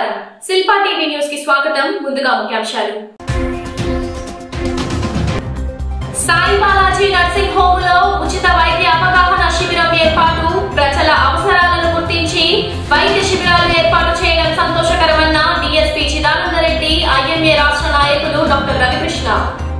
నమస్కారం Shilpa TV news కి స్వాగతం ముందుగా ముఖ్యాంశాలు సాయి బాలాజీ నర్సింగ్ హోమ్ లో ఉచిత వైద్య అవగాహన శిబిరం ఏర్పాటు ప్రజల అవసరాలను గుర్తించి వైద్య శిబిరాలు ఏర్పాటు చేయడం సంతోషకరమన్న డిఎస్పీ చిదానంద రెడ్డి ఐఎంఏ రాష్ట్ర నాయకులు డాక్టర్ రవికృష్ణ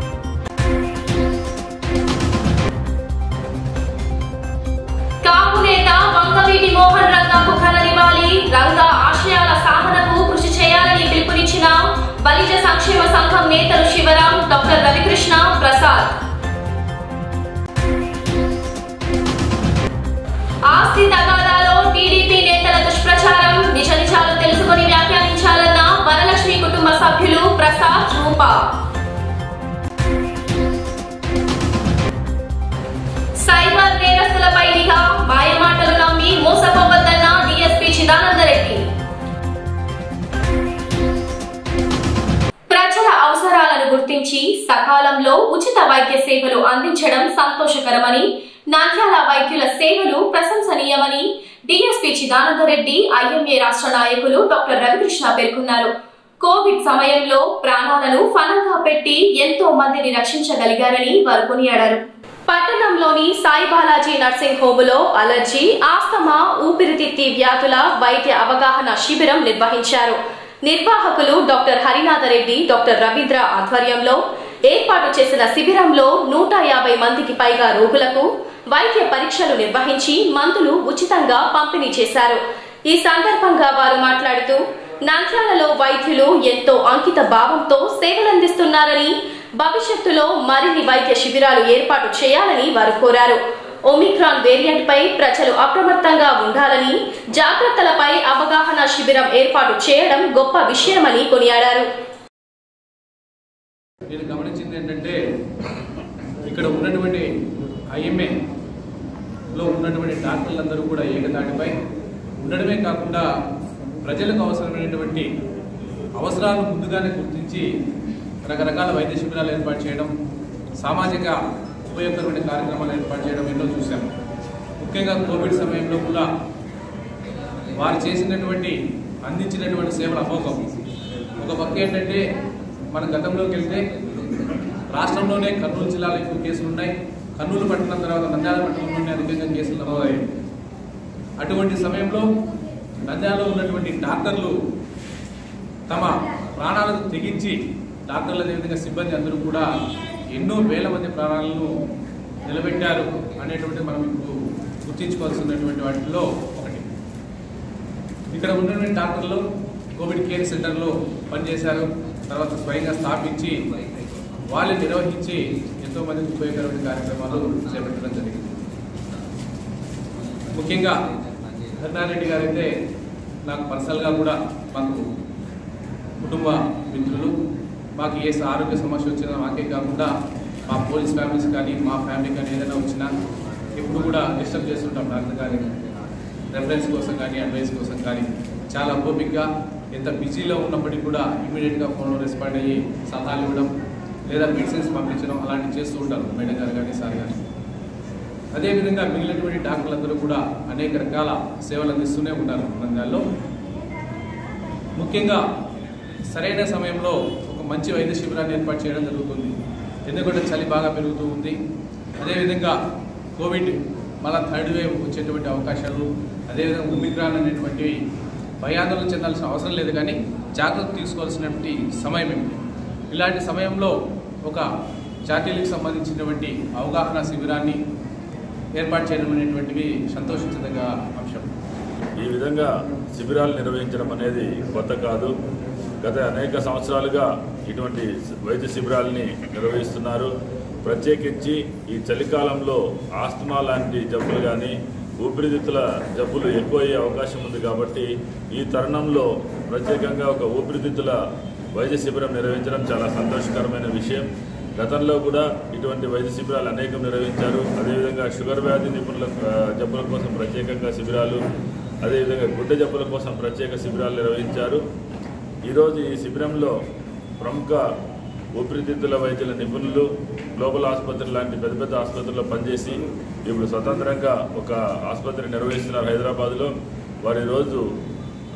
కాపు నేత వంగవీటి మోహన్ రంగకు ఘన నివాళి రంగ ఆశయాల సాధనకు కృషి చేయాలని పిలుపునిచ్చిన బలిజ సంక్షేమ సంఘం నేతలు శివరాం డాక్టర్ రవికృష్ణ ప్రసాద్ ఆస్తి తగాదాలో టీడీపీ నేతల దుష్ప్రచారం నిజ నిజాలు తెలుసుకొని వ్యాఖ్యానించాలన్న వరలక్ష్మి కుటుంబ సభ్యులు ప్రసాద్ రూప సైబర్ నేరస్తులపై నిఘా మాయమాటలు నమ్మి మోసపోవద్దన్న డిఎస్పీ చిదానంద రెడ్డి ప్రజల అవసరాలను గుర్తించి సకాలంలో ఉచిత వైద్య సేవలు అందించడం సంతోషకరమని నంద్యాల వైద్యుల సేవలు ప్రశంసనీయమని డిఎస్పీ చిదానంద రెడ్డి ఐఎంఏ రాష్ట్ర నాయకులు డాక్టర్ రవికృష్ణ పేర్కొన్నారు కోవిడ్ సమయంలో ప్రాణాలను ఫలంగా పెట్టి ఎంతో మందిని రక్షించగలిగారని వారు కొనియాడారు పట్టణంలోని సాయి బాలాజీ నర్సింగ్ హోములో అలర్జీ ఆస్తమా ఊపిరితిత్తి వ్యాధుల వైద్య అవగాహన శిబిరం నిర్వహించారు నిర్వాహకులు డాక్టర్ హరినాథరెడ్డి డాక్టర్ రవీంద్ర ఆధ్వర్యంలో ఏర్పాటు చేసిన శిబిరంలో నూట యాభై మందికి పైగా రోగులకు వైద్య పరీక్షలు నిర్వహించి మందులు ఉచితంగా పంపిణీ చేశారు ఈ సందర్భంగా వారు మాట్లాడుతూ నంద్యాలలో వైద్యులు ఎంతో అంకిత భావంతో సేవలందిస్తున్నారని భవిష్యత్తులో మరిన్ని వైద్య శిబిరాలు ఏర్పాటు చేయాలని వారు కోరారు ఒమిక్రాన్ వేరియంట్ పై ప్రజలు అప్రమత్తంగా ఉండాలని జాగ్రత్తలపై అవగాహన శిబిరం ఏర్పాటు చేయడం గొప్ప విషయమని కొనియాడారు నేను గమనించింది ఏంటంటే ఇక్కడ ఉన్నటువంటి ఐఎంఏ లో ఉన్నటువంటి డాక్టర్లందరూ కూడా ఏకతాటిపై ఉండడమే కాకుండా ప్రజలకు అవసరమైనటువంటి అవసరాలను ముందుగానే గుర్తించి రకరకాల వైద్య శిబిరాలు ఏర్పాటు చేయడం సామాజిక ఉపయోగకరమైన కార్యక్రమాలు ఏర్పాటు చేయడం ఎన్నో చూశాం ముఖ్యంగా కోవిడ్ సమయంలో కూడా వారు చేసినటువంటి అందించినటువంటి సేవల అమోఘం ఒక పక్క ఏంటంటే మన గతంలోకి వెళ్తే రాష్ట్రంలోనే కర్నూలు జిల్లాలో ఎక్కువ కేసులు ఉన్నాయి కర్నూలు పట్టణం తర్వాత నంద్యాల పట్టణంలోనే అధికంగా కేసులు నమోదయ్యాయి అటువంటి సమయంలో నంద్యాలలో ఉన్నటువంటి డాక్టర్లు తమ ప్రాణాలను తెగించి డాక్టర్ల అదేవిధంగా సిబ్బంది అందరూ కూడా ఎన్నో వేల మంది ప్రాణాలను నిలబెట్టారు అనేటువంటి మనం ఇప్పుడు గుర్తించుకోవాల్సినటువంటి వాటిలో ఒకటి ఇక్కడ ఉన్నటువంటి డాక్టర్లు కోవిడ్ కేర్ సెంటర్లో పనిచేశారు తర్వాత స్వయంగా స్థాపించి వాళ్ళు నిర్వహించి ఎంతో మందికి ఉపయోగకరమైన కార్యక్రమాలు చేపట్టడం జరిగింది ముఖ్యంగా కరుణారెడ్డి గారైతే నాకు పర్సనల్గా కూడా మాకు కుటుంబ మిత్రులు మాకు ఏ ఆరోగ్య సమస్య వచ్చినా మాకే కాకుండా మా పోలీస్ ఫ్యామిలీస్ కానీ మా ఫ్యామిలీ కానీ ఏదైనా వచ్చినా ఎప్పుడు కూడా డిస్టర్బ్ చేస్తుంటాం డాక్టర్ గారి రెఫరెన్స్ కోసం కానీ అడ్వైస్ కోసం కానీ చాలా ఓపిక్గా ఎంత బిజీలో ఉన్నప్పటికీ కూడా ఇమీడియట్గా ఫోన్లో రెస్పాండ్ అయ్యి సలహాలు ఇవ్వడం లేదా మెడిసిన్స్ పంపించడం అలాంటివి చేస్తూ ఉంటారు మేడం గారు కానీ సార్ కానీ అదేవిధంగా మిగిలినటువంటి డాక్టర్లందరూ కూడా అనేక రకాల సేవలు అందిస్తూనే ఉన్నారు నంద్యాలలో ముఖ్యంగా సరైన సమయంలో ఒక మంచి వైద్య శిబిరాన్ని ఏర్పాటు చేయడం జరుగుతుంది ఎందుకంటే చలి బాగా పెరుగుతూ ఉంది అదేవిధంగా కోవిడ్ మళ్ళా థర్డ్ వేవ్ వచ్చేటువంటి అవకాశాలు అదేవిధంగా ఒమిక్రాన్ అనేటువంటి భయాందోళన చెందాల్సిన అవసరం లేదు కానీ జాగ్రత్త తీసుకోవాల్సినటువంటి సమయం ఏమిటి ఇలాంటి సమయంలో ఒక జాతీయులకు సంబంధించినటువంటి అవగాహన శిబిరాన్ని ఏర్పాటు చేయడం అనేటువంటివి సంతోషించదగ్గ అంశం ఈ విధంగా శిబిరాలు నిర్వహించడం అనేది కొత్త కాదు గత అనేక సంవత్సరాలుగా ఇటువంటి వైద్య శిబిరాలని నిర్వహిస్తున్నారు ప్రత్యేకించి ఈ చలికాలంలో ఆస్తమా లాంటి జబ్బులు కానీ ఊపిరితిత్తుల జబ్బులు ఎక్కువ అయ్యే అవకాశం ఉంది కాబట్టి ఈ తరుణంలో ప్రత్యేకంగా ఒక ఊపిరితిత్తుల వైద్య శిబిరం నిర్వహించడం చాలా సంతోషకరమైన విషయం గతంలో కూడా ఇటువంటి వైద్య శిబిరాలు అనేకం నిర్వహించారు అదేవిధంగా షుగర్ వ్యాధి నిపుణుల ఆ, జబ్బుల కోసం ప్రత్యేకంగా శిబిరాలు అదేవిధంగా గుడ్డ జబ్బుల కోసం ప్రత్యేక శిబిరాలు నిర్వహించారు ఈరోజు ఈ శిబిరంలో ప్రముఖ ఊపిరితిత్తుల వైద్యుల నిపుణులు గ్లోబల్ ఆసుపత్రి లాంటి పెద్ద పెద్ద ఆసుపత్రుల్లో పనిచేసి ఇప్పుడు స్వతంత్రంగా ఒక ఆసుపత్రి నిర్వహిస్తున్నారు హైదరాబాద్లో వారు ఈరోజు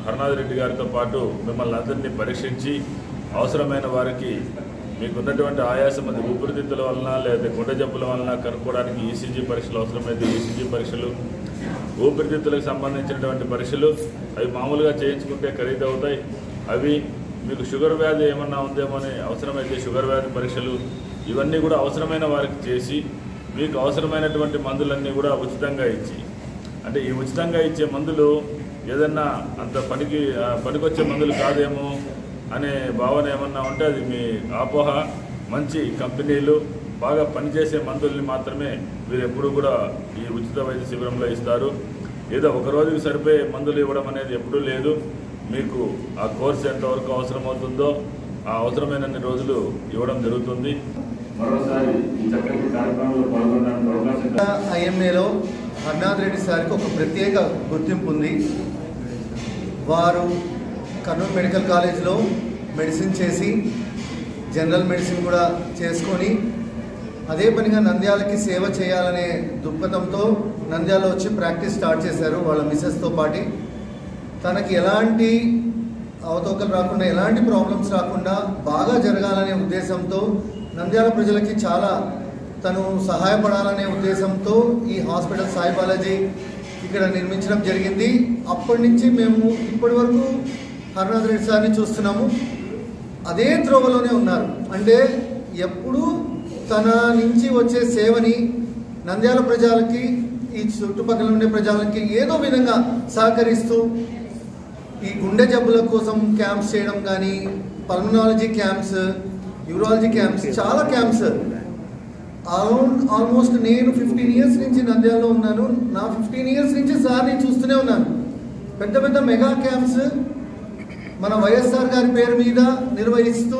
హరనాథ్ రెడ్డి గారితో పాటు మిమ్మల్ని అందరినీ పరీక్షించి అవసరమైన వారికి మీకున్నటువంటి ఆయాసం అది ఊపిరితిత్తుల వలన లేదా గుండె జబ్బుల వలన కనుక్కోవడానికి ఈసీజీ పరీక్షలు అవసరమైతే ఈసీజీ పరీక్షలు ఊపిరితిత్తులకు సంబంధించినటువంటి పరీక్షలు అవి మామూలుగా చేయించుకుంటే ఖరీదు అవుతాయి అవి మీకు షుగర్ వ్యాధి ఏమన్నా ఉందేమో అని అవసరమైతే షుగర్ వ్యాధి పరీక్షలు ఇవన్నీ కూడా అవసరమైన వారికి చేసి మీకు అవసరమైనటువంటి మందులన్నీ కూడా ఉచితంగా ఇచ్చి అంటే ఈ ఉచితంగా ఇచ్చే మందులు ఏదన్నా అంత పనికి ఆ, పనికొచ్చే మందులు కాదేమో అనే భావన ఏమన్నా ఉంటే అది మీ ఆపోహ మంచి కంపెనీలు బాగా పనిచేసే మందుల్ని మాత్రమే మీరు ఎప్పుడు కూడా ఈ ఉచిత వైద్య శిబిరంలో ఇస్తారు ఏదో ఒక రోజుకి సరిపోయే మందులు ఇవ్వడం అనేది ఎప్పుడూ లేదు మీకు ఆ కోర్స్ ఎంతవరకు అవసరమవుతుందో ఆ అవసరమైనన్ని రోజులు ఇవ్వడం జరుగుతుంది మరోసారి ఈ చక్కటి కార్యక్రమంలో పాల్గొనడానికి అవకాశం ఐఎంఏలో హర్నాథ్ రెడ్డి సార్కి ఒక ప్రత్యేక గుర్తింపు ఉంది వారు కర్నూలు మెడికల్ కాలేజ్లో మెడిసిన్ చేసి జనరల్ మెడిసిన్ కూడా చేసుకొని అదే పనిగా నంద్యాలకి సేవ చేయాలనే దృక్పథంతో నంద్యాల వచ్చి ప్రాక్టీస్ స్టార్ట్ చేశారు వాళ్ళ మిస్సెస్తో పాటి తనకి ఎలాంటి అవతోకలు రాకుండా ఎలాంటి ప్రాబ్లమ్స్ రాకుండా బాగా జరగాలనే ఉద్దేశంతో నంద్యాల ప్రజలకి చాలా తను సహాయపడాలనే ఉద్దేశంతో ఈ హాస్పిటల్ సాయి బాలాజీ ఇక్కడ నిర్మించడం జరిగింది అప్పటి నుంచి మేము ఇప్పటి వరకు హరనాథ్ రెడ్డి సార్ని చూస్తున్నాము అదే త్రోవలోనే ఉన్నారు అంటే ఎప్పుడు తన నుంచి వచ్చే సేవని నంద్యాల ప్రజలకి ఈ చుట్టుపక్కల ఉండే ప్రజలకి ఏదో విధంగా సహకరిస్తూ ఈ గుండె జబ్బుల కోసం క్యాంప్స్ చేయడం కానీ పల్మనాలజీ క్యాంప్స్ యూరాలజీ క్యాంప్స్ చాలా క్యాంప్స్ అరౌండ్ ఆల్మోస్ట్ నేను ఫిఫ్టీన్ ఇయర్స్ నుంచి నంద్యాలలో ఉన్నాను నా ఫిఫ్టీన్ ఇయర్స్ నుంచి సార్ని చూస్తూనే ఉన్నాను పెద్ద పెద్ద మెగా క్యాంప్స్ మన వైఎస్ఆర్ గారి పేరు మీద నిర్వహిస్తూ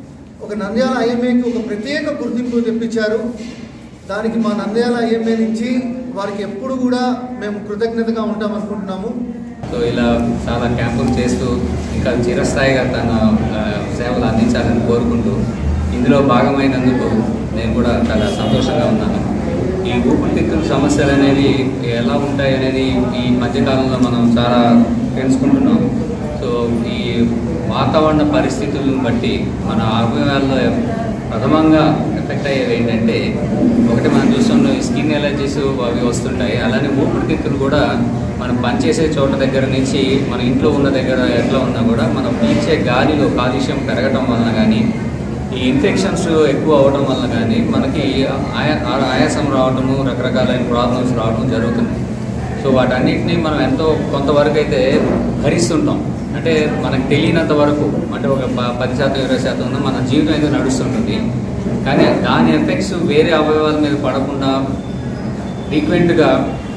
ఒక నంద్యాల ఐఎంఏకి ఒక ప్రత్యేక గుర్తింపు తెప్పించారు దానికి మా నంద్యాల ఐఎంఏ నుంచి వారికి ఎప్పుడు కూడా మేము కృతజ్ఞతగా ఉంటాం అనుకుంటున్నాము సో ఇలా చాలా క్యాంపులు చేస్తూ ఇంకా చిరస్థాయిగా తన ఆ, సేవలు అందించాలని కోరుకుంటూ ఇందులో భాగమైనందుకు నేను కూడా చాలా సంతోషంగా ఉన్నాను ఈ ఊపిరితిత్తుల సమస్యలు అనేవి ఎలా ఉంటాయి అనేది ఈ మధ్యకాలంలో మనం చాలా తెలుసుకుంటున్నాం సో ఈ వాతావరణ పరిస్థితులను బట్టి మన అవయవాల్లో ప్రథమంగా ఎఫెక్ట్ అయ్యేవి ఏంటంటే ఒకటి మనం చూస్తున్నాం ఈ స్కిన్ ఎలర్జీస్ అవి వస్తుంటాయి అలానే ఊపిరితిత్తులు కూడా మనం పనిచేసే చోట దగ్గర నుంచి మన ఇంట్లో ఉన్న దగ్గర ఎట్లా ఉన్నా కూడా మనం పీల్చే గాలిలో కాలుష్యం పెరగటం వలన కానీ ఈ ఇన్ఫెక్షన్స్ ఎక్కువ అవడం వల్ల కానీ మనకి ఆయా ఆయాసం రావడము రకరకాలైన ప్రాబ్లమ్స్ రావడం జరుగుతుంది సో వాటన్నిటిని మనం ఎంతో కొంతవరకు అయితే భరిస్తుంటాం అంటే మనకు తెలియనంత వరకు అంటే ఒక ప- పది శాతం ఇరవై శాతం ఉన్న మన జీవితం అయితే నడుస్తుంటుంది కానీ దాని ఎఫెక్ట్స్ వేరే అవయవాల మీద పడకుండా ఫ్రీక్వెంట్గా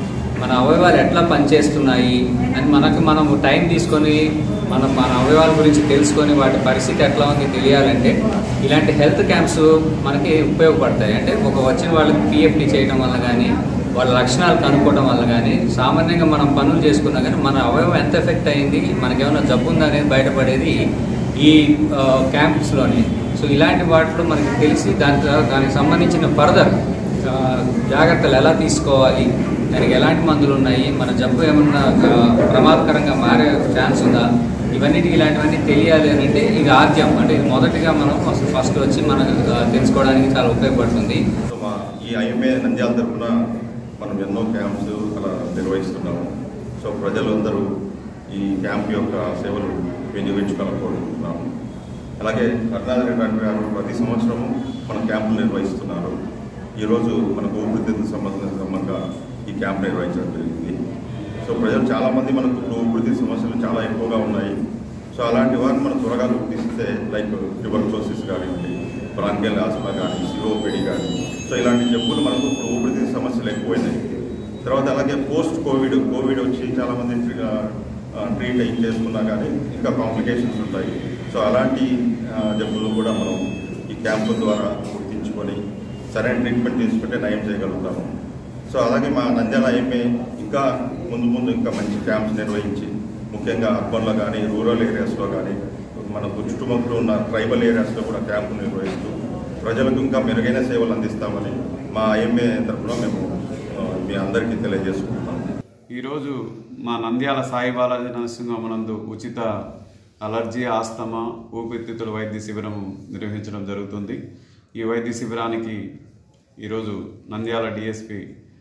మన అవయవాలు ఎట్లా పనిచేస్తున్నాయి అని మనకు మనం టైం తీసుకొని మన మన అవయవాల గురించి తెలుసుకొని వాటి పరిస్థితి ఎట్లా ఉంది తెలియాలంటే ఇలాంటి హెల్త్ క్యాంప్స్ మనకి ఉపయోగపడతాయి అంటే ఒక వచ్చిన వాళ్ళకి పిఎఫ్డి చేయడం వల్ల కానీ వాళ్ళ లక్షణాలు కనుక్కోవడం వల్ల కానీ సామాన్యంగా మనం పనులు చేసుకున్నా కానీ మన అవయవం ఎంత ఎఫెక్ట్ అయింది మనకేమైనా జబ్బు ఉందా అనేది బయటపడేది ఈ ఆ, క్యాంప్స్లోనే సో ఇలాంటి వాటిలో మనకి తెలిసి దాని దానికి సంబంధించిన ఫర్దర్ ఆ, జాగ్రత్తలు ఎలా తీసుకోవాలి దానికి ఎలాంటి మందులు ఉన్నాయి మన జబ్బు ఏమన్నా ఆ, ప్రమాదకరంగా మారే ఛాన్స్ ఉందా ఇవన్నిటికి ఇలాంటివన్నీ తెలియాలి అని అంటే ఇది ఆద్యం అంటే ఇది మొదటిగా మనం ఫస్ట్ ఫస్ట్ వచ్చి మనం ఆ, తెలుసుకోవడానికి చాలా ఉపయోగపడుతుంది సో మా ఈ ఐఎంఏ నంద్యాల తరఫున మనం ఎన్నో క్యాంప్స్ అలా నిర్వహిస్తున్నాము సో ప్రజలందరూ ఈ క్యాంప్ యొక్క సేవలు వినియోగించుకోవాలని కోరుకుంటున్నాము అలాగే కరుణాకర్ రెడ్డి గారు ప్రతి సంవత్సరము మన క్యాంపులు నిర్వహిస్తున్నారు ఈరోజు మనకు ఊపిరితిత్తుల సంబంధించిన సంబంధంగా ఈ క్యాంప్ నిర్వహించడం జరిగింది సో ప్రజలు చాలామంది మనకు ఇప్పుడు ఊపిరితిత్తు సమస్యలు చాలా ఎక్కువగా ఉన్నాయి సో అలాంటి వారిని మనం త్వరగా గుర్తిస్తే లైక్ ట్యూబర్క్లోసిస్ కానివ్వండి బ్రాంకియల్ ఆస్మా కానీ సిఓపిడి కానీ సో ఇలాంటి జబ్బులు మనకు ఇప్పుడు ఊపిరితిత్తు సమస్యలు ఎక్కువైనాయి తర్వాత అలాగే పోస్ట్ కోవిడ్ కోవిడ్ వచ్చి చాలామంది ట్రీట్ అయ్యి చేసుకున్నా కానీ ఇంకా కాంప్లికేషన్స్ ఉంటాయి సో అలాంటి ఆ, జబ్బులను కూడా మనం ఈ క్యాంపుల ద్వారా గుర్తించుకొని సరైన ట్రీట్మెంట్ తీసుకుంటే నయం చేయగలుగుతాము సో అలాగే మా నంద్యాల ఐఎంఏ ఇంకా ముందు ముందు ఇంకా మంచి క్యాంప్స్ నిర్వహించి ముఖ్యంగా అర్బన్లో కానీ రూరల్ ఏరియాస్లో కానీ మనకు చుట్టుముక్కలు ఉన్న ట్రైబల్ ఏరియాస్లో కూడా క్యాంపులు నిర్వహిస్తూ ప్రజలకు ఇంకా మెరుగైన సేవలు అందిస్తామని మా ఐఎంఏ తరఫున మేము ఆ, మీ అందరికీ తెలియజేసుకుంటున్నాం ఈరోజు మా నంద్యాల సాయి బాలాజీ నరసింహమనందు ఉచిత అలర్జీ ఆస్తమా ఊపిరితిత్తుల వైద్య శిబిరం నిర్వహించడం జరుగుతుంది ఈ వైద్య శిబిరానికి ఈరోజు Nandyala DSP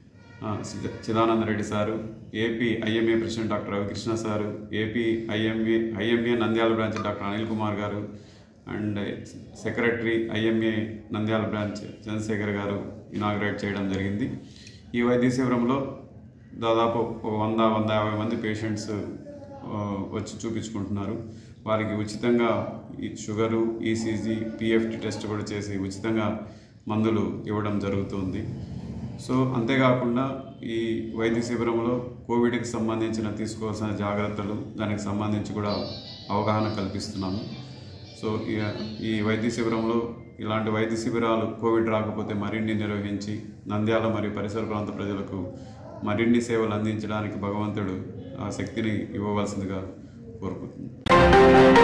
Chidananda Reddy sir AP IMA president doctor Ravikrishna sir AP IMA IMA Nandyala branch doctor Anil Kumar garu and secretary IMA Nandyala branch Chandrashekar garu inaugurate చేయడం జరిగింది ఈ వైద్య శిబిరంలో దాదాపు ఒక వంద వంద యాభై మంది పేషెంట్స్ ఆ, వచ్చి చూపించుకుంటున్నారు వారికి ఉచితంగా ఈ షుగరు ఈసీజీ పిఎఫ్టి టెస్ట్ కూడా చేసి ఉచితంగా మందులు ఇవ్వడం జరుగుతుంది సో అంతేకాకుండా ఈ వైద్య శిబిరంలో కోవిడ్కి సంబంధించిన తీసుకోవాల్సిన జాగ్రత్తలు దానికి సంబంధించి కూడా అవగాహన కల్పిస్తున్నాము సో ఈ- ఈ వైద్య శిబిరంలో ఇలాంటి వైద్య శిబిరాలు కోవిడ్ రాకపోతే మరిన్ని నిర్వహించి నంద్యాల మరియు పరిసర ప్రాంత ప్రజలకు మరిన్ని సేవలు అందించడానికి భగవంతుడు ఆ శక్తిని ఇవ్వవలసిందిగా కోరుకుంటున్నాను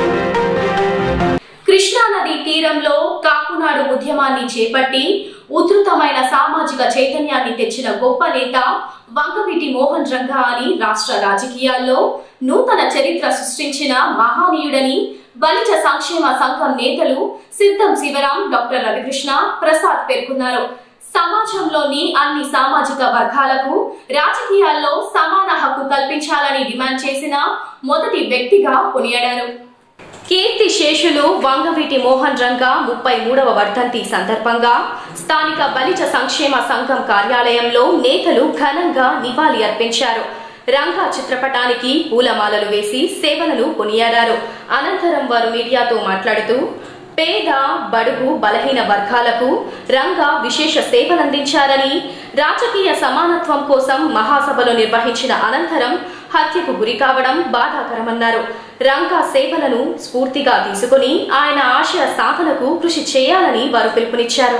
కృష్ణానది తీరంలో కాపునాడు ఉద్యమాన్ని చేపట్టి ఉధృతమైన సామాజిక చైతన్యాన్ని తెచ్చిన గొప్ప నేత వంగవీటి మోహన్ రంగా అని రాష్ట్ర రాజకీయాల్లో నూతన చరిత్ర సృష్టించిన మహానీయుడని బలిజ సంక్షేమ సంఘం నేతలు సిద్ధం శివరాం డాక్టర్ రవికృష్ణ ప్రసాద్ పేర్కొన్నారు సమాజంలోని అన్ని సామాజిక వర్గాలకు రాజకీయాల్లో సమాన హక్కు కల్పించాలని డిమాండ్ చేసిన మొదటి వ్యక్తిగా కొనియాడారు కీర్తి శేషులు వంగవీటి మోహన్ రంగా ముప్పై మూడవ వర్ధంతి సందర్భంగా స్థానిక బలిజ సంక్షేమ సంఘం కార్యాలయంలో నేతలు ఘనంగా నివాళి అర్పించారు రంగా చిత్రపటానికి పూలమాలలు వేసి సేవలను కొనియాడారు అనంతరం వారు మీడియాతో మాట్లాడుతూ పేద బడుగు బలహీన వర్గాలకు రంగా విశేష సేవలందించారని రాజకీయ సమానత్వం కోసం మహాసభలు నిర్వహించిన అనంతరం హత్యకు గురి కావడం బాధాకరమన్నారు రంగా సేవలను స్ఫూర్తిగా తీసుకుని ఆయన ఆశయ సాధనకు కృషి చేయాలని వారు పిలుపునిచ్చారు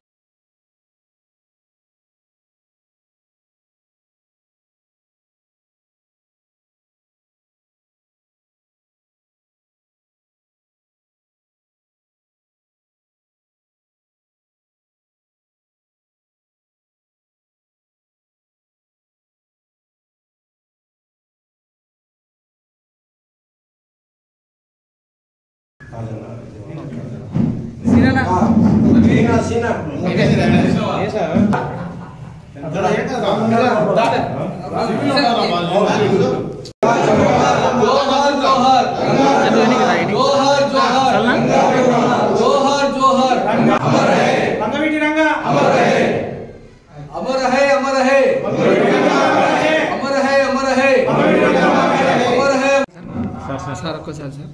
వంగవీటి రంగా అమర్ రహే అమర్ రహే అమర్ రహే అమర్ రహే అమర్ రహే అమర్ రహే సార్ ఒక్కసారి సార్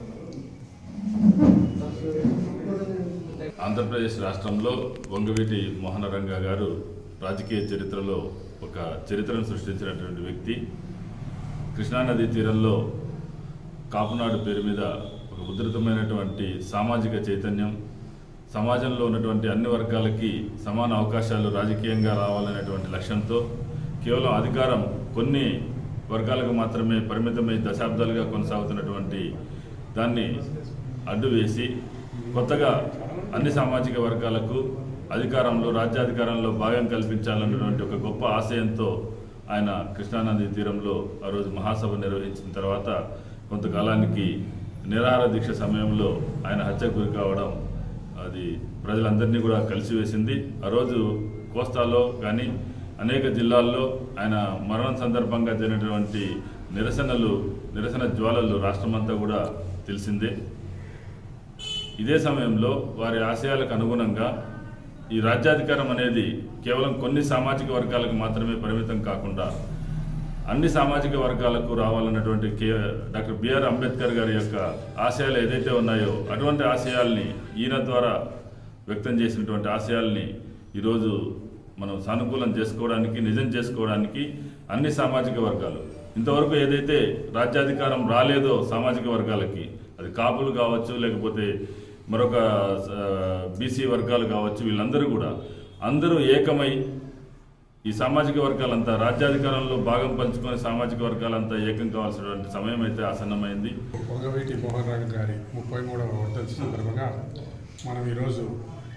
ఆంధ్రప్రదేశ్ రాష్ట్రంలో వంగవీటి మోహనరంగ గారు రాజకీయ చరిత్రలో ఒక చరిత్రను సృష్టించినటువంటి వ్యక్తి కృష్ణానదీ తీరంలో కాపునాడు పేరు మీద ఒక ఉధృతమైనటువంటి సామాజిక చైతన్యం సమాజంలో ఉన్నటువంటి అన్ని వర్గాలకి సమాన అవకాశాలు రాజకీయంగా రావాలనేటువంటి లక్ష్యంతో కేవలం అధికారం కొన్ని వర్గాలకు మాత్రమే పరిమితమై దశాబ్దాలుగా కొనసాగుతున్నటువంటి దాన్ని అడ్డు వేసి కొత్తగా అన్ని సామాజిక వర్గాలకు అధికారంలో రాజ్యాధికారంలో భాగం కల్పించాలన్నటువంటి ఒక గొప్ప ఆశయంతో ఆయన కృష్ణానది తీరంలో ఆ రోజు మహాసభ నిర్వహించిన తర్వాత కొంతకాలానికి నిరాహార దీక్ష సమయంలో ఆయన హత్యకు గురి కావడం అది ప్రజలందరినీ కూడా కలిసివేసింది ఆ రోజు కోస్తాలో కానీ అనేక జిల్లాల్లో ఆయన మరణం సందర్భంగా జరిగినటువంటి నిరసనలు నిరసన జ్వాలలు రాష్ట్రమంతా కూడా తెలిసిందే ఇదే సమయంలో వారి ఆశయాలకు అనుగుణంగా ఈ రాజ్యాధికారం అనేది కేవలం కొన్ని సామాజిక వర్గాలకు మాత్రమే పరిమితం కాకుండా అన్ని సామాజిక వర్గాలకు రావాలన్నటువంటి కే డాక్టర్ బిఆర్ అంబేద్కర్ గారి యొక్క ఆశయాలు ఏదైతే ఉన్నాయో అటువంటి ఆశయాల్ని ఈయన ద్వారా వ్యక్తం చేసినటువంటి ఆశయాల్ని ఈరోజు మనం సానుకూలం చేసుకోవడానికి నిజం చేసుకోవడానికి అన్ని సామాజిక వర్గాలు ఇంతవరకు ఏదైతే రాజ్యాధికారం రాలేదో సామాజిక వర్గాలకి అది కాపులు కావచ్చు లేకపోతే మరొక బీసీ వర్గాలు కావచ్చు వీళ్ళందరూ కూడా అందరూ ఏకమై ఈ సామాజిక వర్గాలంతా రాజ్యాధికారంలో భాగం పంచుకొని సామాజిక వర్గాలంతా ఏకం కావాల్సినటువంటి సమయం అయితే ఆసన్నమైంది పొంగవీటి మోహన్ రావు గారి ముప్పై మూడవ వర్ధంతి సందర్భంగా మనం ఈరోజు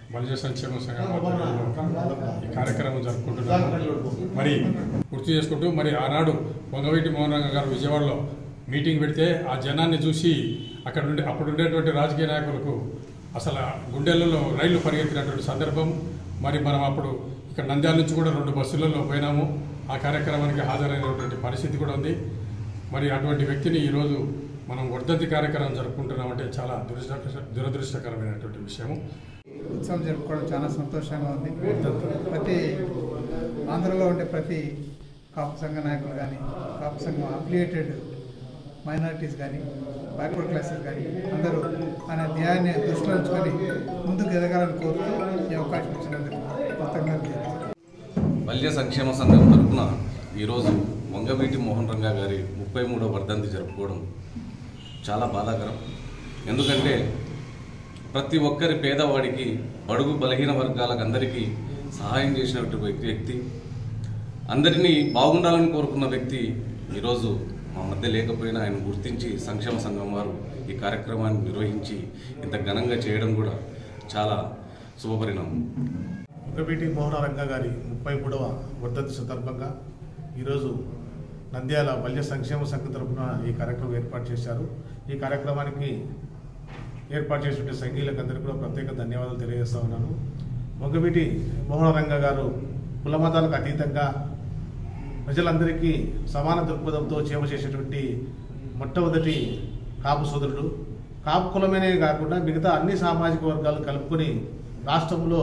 బలిజ సంక్షేమ సంఘం ఆధ్వర్యంలో ఈ కార్యక్రమం జరుపుకుంటున్నాము మరి గుర్తు చేసుకుంటూ మరి ఆనాడు పొంగవీటి మోహన్ రంగ గారు విజయవాడలో మీటింగ్ పెడితే ఆ జనాన్ని చూసి అక్కడ ఉండే అప్పుడు ఉండేటువంటి రాజకీయ నాయకులకు అసలు ఆ గుండెలలో రైళ్లు పరిగెత్తినటువంటి సందర్భం మరి మనం అప్పుడు ఇక్కడ నంద్యాల నుంచి కూడా రెండు బస్సులలో పోయినాము ఆ కార్యక్రమానికి హాజరైనటువంటి పరిస్థితి కూడా ఉంది మరి అటువంటి వ్యక్తిని ఈరోజు మనం వర్ధంతి కార్యక్రమం జరుపుకుంటున్నామంటే చాలా దురదృష్ట దురదృష్టకరమైనటువంటి విషయము ఉత్సవం జరుపుకోవడం చాలా సంతోషంగా ఉంది ప్రతి ఆంధ్రలో ఉండే ప్రతి కాపు సంఘ నాయకులు కానీ కాపు సంఘం అఫిలియేటెడ్ మైనారిటీస్ కానీ బ్యాక్వర్డ్ క్లాసెస్ కానీ అందరూ ఆయన న్యాయాన్ని దృష్టిలో ఉంచుకొని ముందుకు ఎదగాలని కోరుతూ ఈ అవకాశం ఇచ్చినందుకు కృతజ్ఞతలు బల్య సంక్షేమ సంఘం తరపున ఈరోజు వంగవీటి మోహన్ రంగా గారి ముప్పై మూడవ వర్ధంతి జరుపుకోవడం చాలా బాధాకరం ఎందుకంటే ప్రతి ఒక్కరి పేదవాడికి బడుగు బలహీన వర్గాలకు అందరికీ సహాయం చేసినటువంటి వ్యక్తి వ్యక్తి అందరినీ బాగుండాలని కోరుకున్న వ్యక్తి ఈరోజు మా మధ్య లేకపోయినా ఆయన గుర్తించి సంక్షేమ సంఘం వారు ఈ కార్యక్రమాన్ని నిర్వహించి ఇంత ఘనంగా చేయడం కూడా చాలా శుభపరిణామం ఒకబీటి మోహనరంగ గారి ముప్పై మూడవ వర్ధంతి సందర్భంగా ఈరోజు నంద్యాల బల్య సంక్షేమ సంఘం తరపున ఈ కార్యక్రమం ఏర్పాటు చేశారు ఈ కార్యక్రమానికి ఏర్పాటు చేసినటువంటి సంఘీయులకు అందరికీ కూడా ప్రత్యేక ధన్యవాదాలు తెలియజేస్తా ఉన్నాను మొగ్గబీటి మోహనరంగ గారు కుల మతాలకు అతీతంగా ప్రజలందరికీ సమాన దృక్పథంతో చేమ చేసేటువంటి మొట్టమొదటి కాపు సోదరుడు కాపు కులమేనే కాకుండా మిగతా అన్ని సామాజిక వర్గాలు కలుపుకొని రాష్ట్రంలో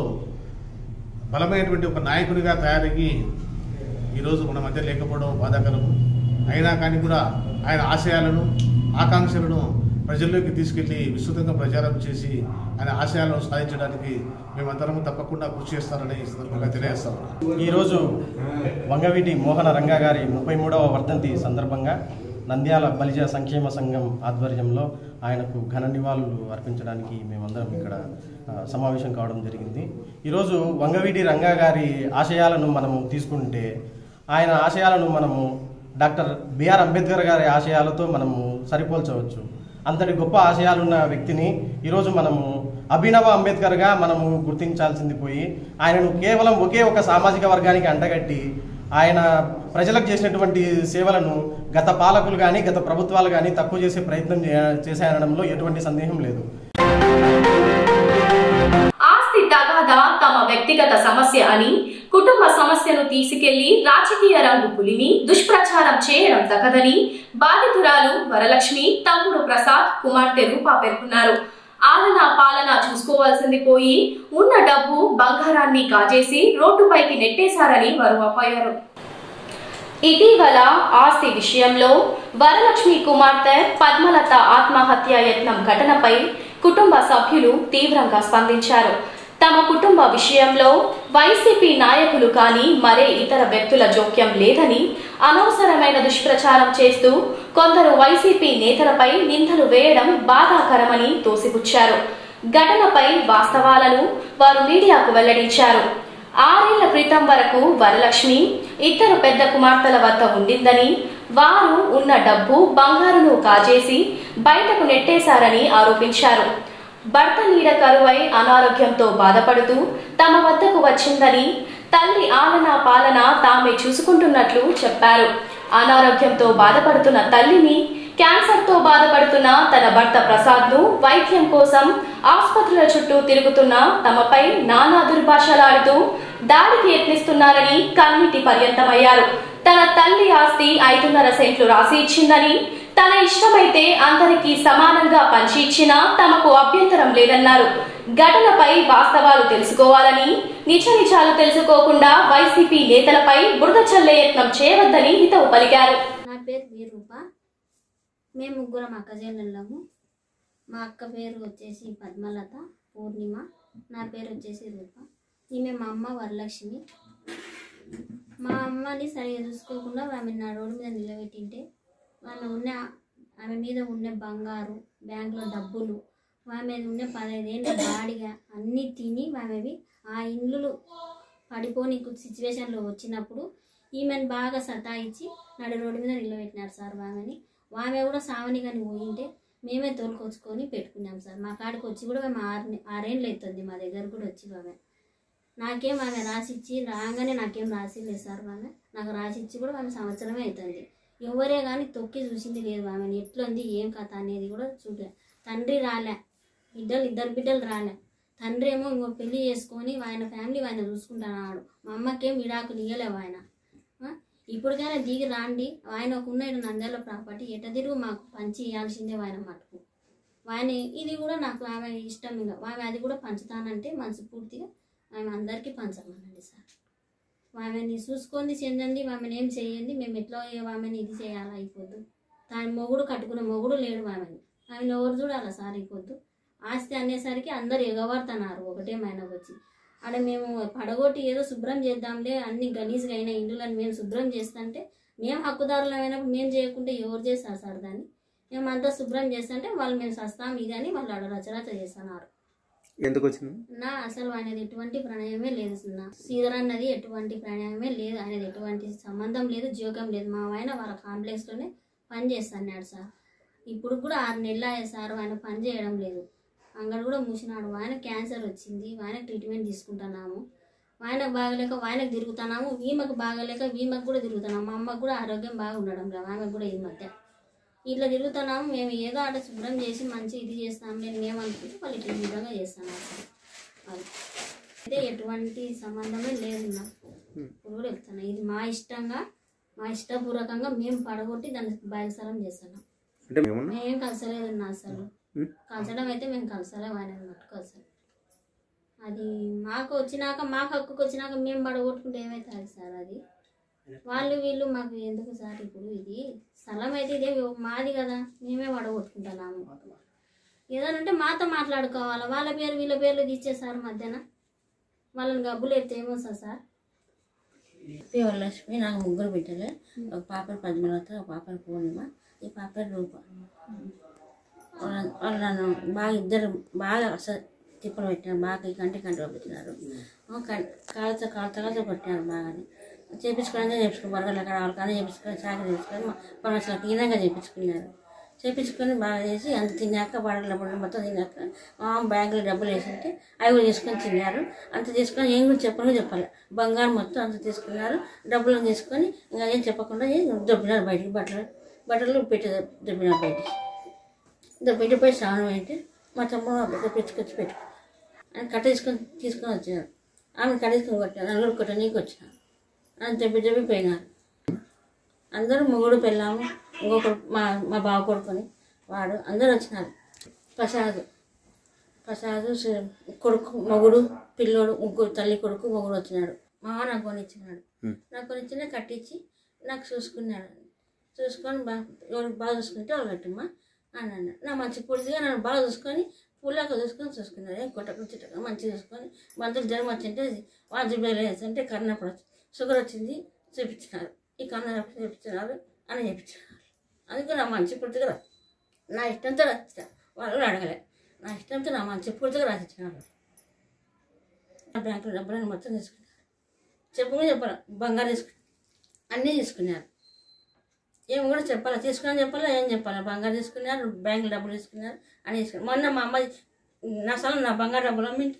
బలమైనటువంటి ఒక నాయకునిగా తయారయ్యి ఈరోజు మన మధ్య లేకపోవడం బాధాకరము అయినా కానీ కూడా ఆయన ఆశయాలను ఆకాంక్షలను ప్రజల్లోకి తీసుకెళ్లి విస్తృతంగా ప్రచారం చేసి ఆయన ఆశయాలను సాధించడానికి మేమందరం తప్పకుండా కృషి చేస్తారని ఈ సందర్భంగా తెలియజేస్తాం ఈరోజు వంగవీటి మోహన రంగా గారి ముప్పై మూడవ వర్ధంతి సందర్భంగా నంద్యాల బలిజ సంక్షేమ సంఘం ఆధ్వర్యంలో ఆయనకు ఘన నివాళులు అర్పించడానికి మేమందరం ఇక్కడ ఆ, సమావేశం కావడం జరిగింది ఈరోజు వంగవీటి రంగా గారి ఆశయాలను మనము తీసుకుంటే ఆయన ఆశయాలను మనము డాక్టర్ బిఆర్ అంబేద్కర్ గారి ఆశయాలతో మనము సరిపోల్చవచ్చు అంతటి గొప్ప ఆశయాలున్న వ్యక్తిని ఈరోజు మనము అభినవ అంబేద్కర్గా మనము గుర్తించాల్సింది పోయి ఆయనను కేవలం ఒకే ఒక సామాజిక వర్గానికి అంటగట్టి ఆయన ప్రజలకు చేసినటువంటి సేవలను గత పాలకులు కానీ గత ప్రభుత్వాలు కానీ తక్కువ చేసే ప్రయత్నం చే- చేశాయనడంలో ఎటువంటి సందేహం లేదు ఆస్తి తగాదా తమ వ్యక్తిగత సమస్య అని కుటుంబ సమస్యను తీసుకెళ్లి రాజకీయ రంగు పులిని దుష్ప్రచారం చేయడం తగదని బాధితురాలు వరలక్ష్మి తమ్ముడు ప్రసాద్ కుమార్తె రూపా పేర్కొన్నారు ఆలన పాలన చూసుకోవాల్సింది పోయి ఉన్న డబ్బు బంగారాన్ని కాజేసి రోడ్డుపైకి నెట్టేశారని వారు వాపోయారు ఇటీవల ఆస్తి విషయంలో వరలక్ష్మి కుమార్తె పద్మలత ఆత్మహత్య యత్నం ఘటనపై కుటుంబ సభ్యులు తీవ్రంగా స్పందించారు తమ కుటుంబ విషయంలో వైసీపీ నాయకులు కానీ మరే ఇతర వ్యక్తుల జోక్యం లేదని అనవసరమైన దుష్ప్రచారం చేస్తూ కొందరు వైసీపీ నేతలపై నిందలు వేయడం బాధాకరమని తోసిపుచ్చారు ఘటనపై వాస్తవాలను వారు మీడియాకు వెల్లడించారు ఆరేళ్ల క్రితం వరకు వరలక్ష్మి ఇద్దరు పెద్ద కుమార్తెల వద్ద ఉండిందని వారు ఉన్న డబ్బు బంగారును కాజేసి బయటకు నెట్టేశారని ఆరోపించారు భర్త నీడ కరువై అనారోగ్యంతో బాధపడుతూ తమ వద్దకు వచ్చిందని తల్లి ఆలన పాలన తామే చూసుకుంటున్నట్లు చెప్పారు అనారోగ్యంతో బాధపడుతున్న తల్లిని క్యాన్సర్తో బాధపడుతున్న తన భర్త ప్రసాద్ను వైద్యం కోసం ఆసుపత్రుల చుట్టూ తిరుగుతున్న తమపై నానా దుర్భాషలాడుతూ దాడికి యత్నిస్తున్నారని కన్నీటి పర్యంతమయ్యారు తన తల్లి ఆస్తి ఐదున్నర సెంట్లు రాసి ఇచ్చిందని తన ఇష్టమైతే అందరికీ సమానంగా పంచి ఇచ్చినా తమకు అభ్యంతరం లేదన్నారు ఘటనపై వాస్తవాలు తెలుసుకోవాలని నిజ నిజాలు తెలుసుకోకుండా వైసీపీ నేతలపై బురద చల్లే యత్నం చేయవద్దని హితవు పలికారు నా పేరు వీరూప మేము ముగ్గురం అక్కజేళ్ళము మా అక్క పేరు వచ్చేసి పద్మలత పూర్ణిమ నా పేరు వచ్చేసి రూప ఈమె మా అమ్మ వరలక్ష్మి మా అమ్మని సరిగా చూసుకోకుండా ఆమె నా రోడ్డు మీద నిలబెట్టింటే ఆమె ఉన్న ఆమె మీద ఉన్న బంగారు బ్యాంకులో డబ్బులు ఆమె ఉన్న పదహైదేళ్ళ బాడిగా అన్నీ తిని ఆమెవి ఆ ఇండ్లు పడిపోని సిచ్యువేషన్లో వచ్చినప్పుడు ఈమెను బాగా సతాయించి నడు రోడ్డు మీద నిలబెట్టినారు సార్ ఆమెని ఆమె కూడా సావని కానీ పోయింటే మేమే తోలుకొచ్చుకొని పెట్టుకున్నాం సార్ మా కాడికి వచ్చి కూడా మేము ఆరు ఆరేళ్ళు అవుతుంది మా దగ్గర కూడా వచ్చి ఆమె నాకేం ఆమె రాసిచ్చి రాగానే నాకేం రాసి లేదు సార్ ఆమె నాకు రాసిచ్చి కూడా ఆమె సంవత్సరమే అవుతుంది ఎవరే కానీ తొక్కి చూసింది లేదు ఆమెను ఎట్లుంది ఏం కథ అనేది కూడా చూడలే తండ్రి రాలే బిడ్డలు ఇద్దరు బిడ్డలు రాలే తండ్రి ఏమో ఇంకో పెళ్లి చేసుకొని ఆయన ఫ్యామిలీ ఆయన చూసుకుంటున్నాడు మా అమ్మకేం విడాకులు ఇయ్యలేవు ఆయన ఆ? ఇప్పటికైనా దిగి రాండి ఆయన ఒక ఉన్నాడు నంద్యాల ప్రాపర్టీ ఎట తిరుగు మాకు పంచి ఇవ్వాల్సిందే ఆయన మటుకు ఆయన ఇది కూడా నాకు ఆమె ఇష్టం ఇంకా ఆమె అది కూడా పంచుతానంటే మనసు పూర్తిగా ఆమె అందరికీ పంచమనండి సార్ ఆమెని చూసుకొని చెందండి ఆమెను ఏం చేయండి మేము ఎట్లా ఆమెను ఇది చేయాలా అయిపోద్దు దాని మొగుడు కట్టుకునే మొగుడు లేడు ఆమెని ఆమెను ఎవరు చూడాలా సార్ అయిపోద్దు ఆస్తి అనేసరికి అందరు ఎగబడుతున్నారు ఒకటే మైనకు వచ్చి ఆడ మేము పడగొట్టి ఏదో శుభ్రం చేద్దాంలే అన్ని గలీజ్గా అయిన ఇండ్లను మేము శుభ్రం చేస్తుంటే మేము హక్కుదారులు అయినప్పుడు మేము చేయకుంటే ఎవరు చేస్తారు సార్ దాన్ని మేము అంతా శుభ్రం చేస్తుంటే వాళ్ళు మేము సస్తాం ఇది అని వాళ్ళు ఆడ రచరచ చేస్తున్నారు ఎందుకు వచ్చింది నా అసలు ఆయనది ఎటువంటి ప్రణయమే లేదు నా శ్రీధర్ అన్నది ఎటువంటి ప్రణయమే లేదు ఆయనది ఎటువంటి సంబంధం లేదు జోక్యం లేదు మా ఆయన వాళ్ళ కాంప్లెక్స్లోనే పని చేస్తున్నాడు సార్ ఇప్పుడు కూడా ఆరు నెలలు అయ్యే సార్ ఆయన పని చేయడం లేదు అంగడి కూడా మూసినాడు ఆయన క్యాన్సర్ వచ్చింది ఆయన ట్రీట్మెంట్ తీసుకుంటున్నాము ఆయనకు బాగలేక ఆయనకు తిరుగుతున్నాము ఈమెకు బాగలేక ఈమెకు కూడా తిరుగుతున్నాము మా అమ్మకు కూడా ఆరోగ్యం బాగా ఉండడం లేదు ఆమెకు కూడా ఈ మధ్య ఇట్లా తిరుగుతున్నాము మేము ఏదో ఆట శుభ్రం చేసి మంచి ఇది చేస్తాం నేను మేము అనుకుంటే వాళ్ళు ఇట్లా శుభ్రంగా చేస్తున్నాం సార్ వాళ్ళు అయితే ఎటువంటి సంబంధమే లేదు నాకు ఇప్పుడు కూడా చెప్తాను ఇది మా ఇష్టంగా మా ఇష్టపూర్వకంగా మేము పడగొట్టి దాన్ని బయలుసరం చేస్తున్నాం అంటే మేమన్నా మేమేం కలిసలేదు నా అసలు ఉం? కలసడం అయితే మేము కలసలేము ఆయన మట్టుకు అసలు అది మాకు వచ్చినాక మాకు హక్కుకు వచ్చినాక మేము పడగొట్టుకుంటే ఏమవుతుంది సార్ అది వాళ్ళు వీళ్ళు మాకు ఎందుకు సార్ ఇప్పుడు ఇది స్థలం అయితే ఇదే మాది కదా మేమే పడగొట్టుకుంటున్నాము ఏదనంటే మాతో మాట్లాడుకోవాలి వాళ్ళ పేరు వీళ్ళ పేర్లు ఇచ్చేసారు మధ్యన వాళ్ళని గబ్బులు ఎత్తే ఏమొస్తా సార్ పేరు లక్ష్మి నాకు ముగ్గురు బిడ్డలే ఒక పాప పద్మలత ఒక పాప పూర్ణిమ ఈ పాప రూప వాళ్ళ వాళ్ళు నన్ను బాగా ఇద్దరు బాగా అసలు తిప్పలు పెట్టినారు బాగా ఈ కంటి కంటి పెట్టినారు కాళ్ళతో కాళ్ళతో కాళ్ళతో కొట్టినారు బాగానే చేపించుకునే చేపించుకుని బరగల అక్కడ వాళ్ళ కానీ చేపించుకొని చాకరీ చేపించుకొని పరమశలకు ఈనంగా చేపించుకున్నారు చేపించుకొని బాగా చేసి అంత తిన్నాక బడగల బడగలు మొత్తం తిన్నాక మా మామ బ్యాగులో డబ్బులు వేసింటే అవి కూడా తీసుకొని తిన్నారు అంత తీసుకొని ఏం కూడా చెప్పను చెప్పాలి బంగారం మొత్తం అంత తీసుకున్నారు డబ్బులు తీసుకొని ఇంకా ఏం చెప్పకుండా ఏం దొబ్బినారు బయటికి బట్టలు బట్టలు పెట్టి దొబ్బినారు బయటికి దొబ్బిటి పోయి స్నానం అయితే మా తమ్ముడు పెట్టుకొచ్చి పెట్టు ఆయన కట్ట తీసుకొని తీసుకొని వచ్చినారు ఆమె కట్ట తీసుకొని కొట్టినారు నలుగురు కొట్ట నీకు వచ్చినారు అని దెబ్బి దెబ్బి పోయినారు అందరూ మొగుడు పెళ్ళాము ఇంకొకరు మా మా బావ కొడుకుని వాడు అందరూ వచ్చినారు ప్రసాద్ ప్రసాద్ సు- కొడుకు మొగుడు పిల్లోడు ముగ్గురు తల్లి కొడుకు మొగుడు వచ్చినాడు మా మామ నాకు కొనిచ్చినాడు నాకు కొనిచ్చిన కట్టించి నాకు చూసుకున్నాడు చూసుకొని బాగా ఎవరు బాగా చూసుకుంటే వాళ్ళు కట్టమ్మా అని అన్నాడు నా మంచి పూర్తిగా నన్ను బాగా చూసుకొని పూలాక చూసుకొని చూసుకున్నాడు ఏం కొట్టకు చిట్టక మంచిగా చూసుకొని మందులు జ్వరం వచ్చింటే వాజుబేలు వేస్తుంటే కన్నప్పుడు వచ్చి షుగర్ వచ్చింది చూపించినారు ఈ కన్న చూపించినారు అని చెప్పించినారు అందుకే నా మంచి పూర్తిగా రా- నా ఇష్టంతో రాసిచ్చా వాళ్ళు కూడా అడగలే నా ఇష్టంతో నా మంచి పూర్తిగా రాసిచ్చినారు నా బ్యాంకులో డబ్బులను మొత్తం తీసుకున్నారు చెప్పగా చెప్పాలి బంగారు తీసుకు అన్నీ తీసుకున్నారు ఏం కూడా చెప్పాలి తీసుకుని చెప్పాలా ఏం చెప్పాలి బంగారు తీసుకున్నారు బ్యాంకులో డబ్బులు తీసుకున్నారు అని తీసుకున్నారు మొన్న మా అమ్మ నా సలం నా బంగారు డబ్బులు అమ్మింటే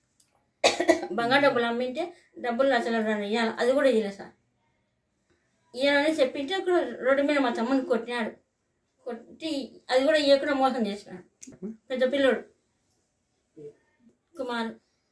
బంగారు డబ్బులు అమ్మింటే డబ్బులు నచ్చలేదు ఇవ్వాలి అది కూడా ఇవ్వలేదు సార్ ఇవ్వాలని చెప్పింటే అక్కడ రోడ్డు మీద మా తమ్ముని కొట్టినాడు కొట్టి అది కూడా ఇవ్వకుండా మోసం చేసినాడు పెద్ద పిల్లోడు కుమార్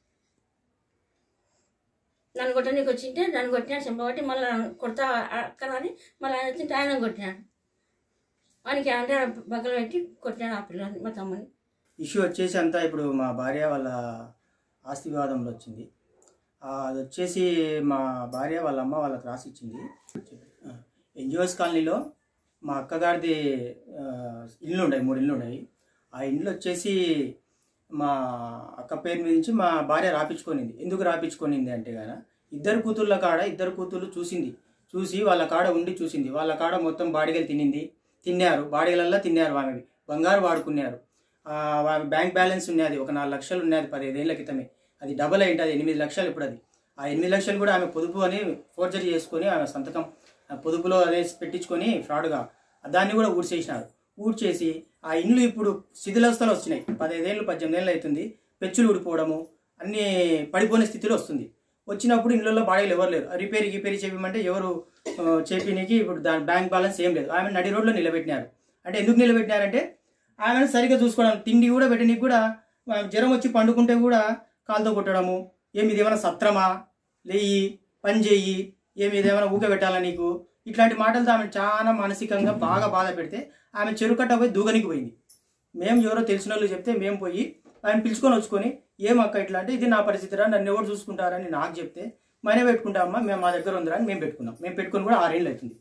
నన్ను కొట్టడానికి వచ్చింటే నన్ను కొట్టినాడు చెంపబట్టి మళ్ళీ కొడతా అక్కడ అని మళ్ళీ ఆయన వచ్చింటే ఆయన కొట్టినాడు వానికి అంటే బగ్గలు పెట్టి కొట్టినాడు ఆ పిల్లని మా తమ్ముని ఇష్యూ వచ్చేసి అంతా ఇప్పుడు మా భార్య వాళ్ళ ఆస్తి వివాదంలో వచ్చింది ఆ, అది వచ్చేసి మా భార్య వాళ్ళ అమ్మ వాళ్ళకి రాసి ఇచ్చింది ఎన్జిఓస్ కాలనీలో మా అక్కగారిది ఆ, ఇల్లు ఉన్నాయి మూడు ఇల్లు ఉన్నాయి ఆ ఇండ్లు వచ్చేసి మా అక్క పేరు మీద నుంచి మా భార్య రాపించుకొనింది ఎందుకు రాపించుకొనింది అంటే గాన ఇద్దరు కూతుళ్ళ కాడ ఇద్దరు కూతుళ్ళు చూసింది చూసి వాళ్ళ కాడ ఉండి చూసింది వాళ్ళ కాడ మొత్తం బాడిగలు తినింది తిన్నారు బాడిగలల్లా తిన్నారు ఆమెవి బంగారు వాడుకున్నారు ఆ, ఆమె బ్యాంక్ బ్యాలెన్స్ ఉన్నది ఒక నాలుగు లక్షలు ఉన్నది పదిహేదేళ్ల క్రితమే అది డబల్ అయింది అది ఎనిమిది లక్షలు ఇప్పుడు అది ఆ ఎనిమిది లక్షలు కూడా ఆమె పొదుపు అని ఫోర్జరీ చేసుకొని ఆమె సంతకం ఆ పొదుపులో అదే పెట్టించుకొని ఫ్రాడ్గా దాన్ని కూడా ఊడ్చేసినారు ఊడ్చేసి ఆ ఇండ్లు ఇప్పుడు శిథిలావస్థలో వచ్చినాయి పదహైదేళ్ళు పద్దెనిమిది ఏళ్ళు అవుతుంది పెచ్చులు ఊడిపోవడము అన్నీ పడిపోయిన స్థితిలో వస్తుంది వచ్చినప్పుడు ఇళ్ళల్లో బాడీలు ఎవరు లేరు రిపేర్ గిపేర్ చేయమంటే ఎవరు ఆ, చేపినికి ఇప్పుడు దాని బ్యాంక్ బ్యాలెన్స్ ఏం లేదు ఆమె నడి రోడ్లో నిలబెట్టినారు అంటే ఎందుకు నిలబెట్టినారంటే ఆమెను సరిగ్గా చూసుకోవడం తిండి కూడా పెట్టడానికి కూడా ఆ, జ్వరం వచ్చి పండుకుంటే కూడా కాలుతో కొట్టడము ఏమి ఇదేమైనా సత్రమా లేయి పని చేయి ఏమి ఇదేమైనా ఊక పెట్టాలా నీకు ఇట్లాంటి మాటలతో ఆమె చాలా మానసికంగా బాగా బాధ పెడితే ఆమె చెరుకట్ట పోయి దూగనికి పోయింది మేము ఎవరో తెలిసిన వాళ్ళు చెప్తే మేము పోయి ఆయన పిలుచుకొని వచ్చుకొని ఏం అక్క ఇట్లా అంటే ఇది నా పరిస్థితిరా నన్ను ఎవరు చూసుకుంటారని నాకు చెప్తే మనే పెట్టుకుంటామమ్మా మేము మా దగ్గర ఉందిరా అని మేము పెట్టుకున్నాం మేము పెట్టుకుని కూడా ఆరేళ్ళు అవుతుంది